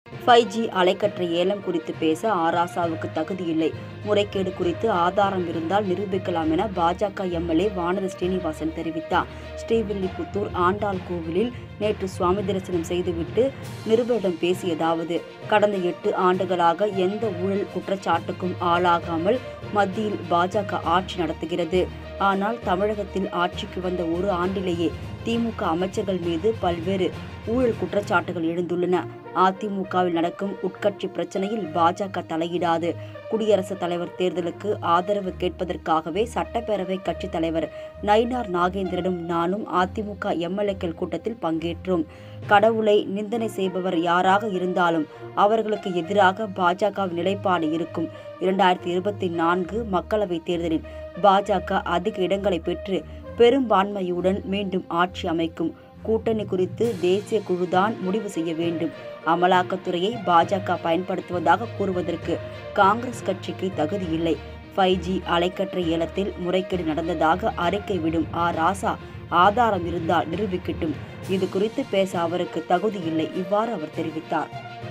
five G அலைக்கற்றை ஏலம் குறித்து பேச ஆராசாவுக்கு தகுதி இல்லை முறைகேடு குறித்து ஆதாரம் இருந்தால் நிரூபிக்கலாம் என பாஜக எம்எல்ஏ வானதி ஸ்ரீனிவாசன் தெரிவித்தார் ஸ்ரீவில்லிபுத்தூர் ஆண்டாள் கோவிலில் நேற்று சுவாமி தரிசனம் செய்துவிட்டு நிருபரிடம் பேசியதாவது கடந்த எட்டு ஆண்டுகளாக எந்த ஊழல் குற்றச்சாட்டுக்கும் ஆளாகாமல் மத்தியில் பாஜக ஆட்சி நடத்துகிறது ஆனால் தமிழகத்தில் ஆட்சிக்கு வந்த ஒரு ஆண்டிலேயே திமுக அமைச்சர்கள் மீது பல்வேறு ஊழல் குற்றச்சாட்டுகள் எழுந்துள்ளன அதிமுகவில் நடக்கும் உட்கட்சி பிரச்சனையில் பாஜக தலையிடாது குடியரசுத் தலைவர் தேர்தலுக்கு ஆதரவு கேட்பதற்காகவே சட்டப்பேரவை கட்சித் தலைவர் நயினார் நாகேந்திரனும் நானும் அதிமுக எம்எல்ஏக்கள் கூட்டத்தில் பங்கேற்றோம் கடவுளை நிந்தனை செய்பவர் யாராக இருந்தாலும் அவர்களுக்கு எதிராக பாஜகவின் நிலைப்பாடு இருக்கும் இரண்டாயிரத்தி இருபத்தி நான்கு மக்களவைத் தேர்தலில் பாஜக அதிக இடங்களை பெற்று பெரும்பான்மையுடன் மீண்டும் ஆட்சி அமைக்கும் கூட்டணி குறித்து தேசிய குழுதான் முடிவு செய்ய வேண்டும் அமலாக்கத்துறையை பாஜக பயன்படுத்துவதாக கூறுவதற்கு காங்கிரஸ் கட்சிக்கு தகுதி இல்லை ஃபைவ் ஜி அலைக்கற்றை ஏலத்தில் முறைகேடு நடந்ததாக அறிக்கை விடும் ஆ ராசா ஆதாரம் இருந்தால் நிரூபிக்கட்டும் இது குறித்து பேச அவருக்கு தகுதி இல்லை இவ்வாறு அவர் தெரிவித்தார்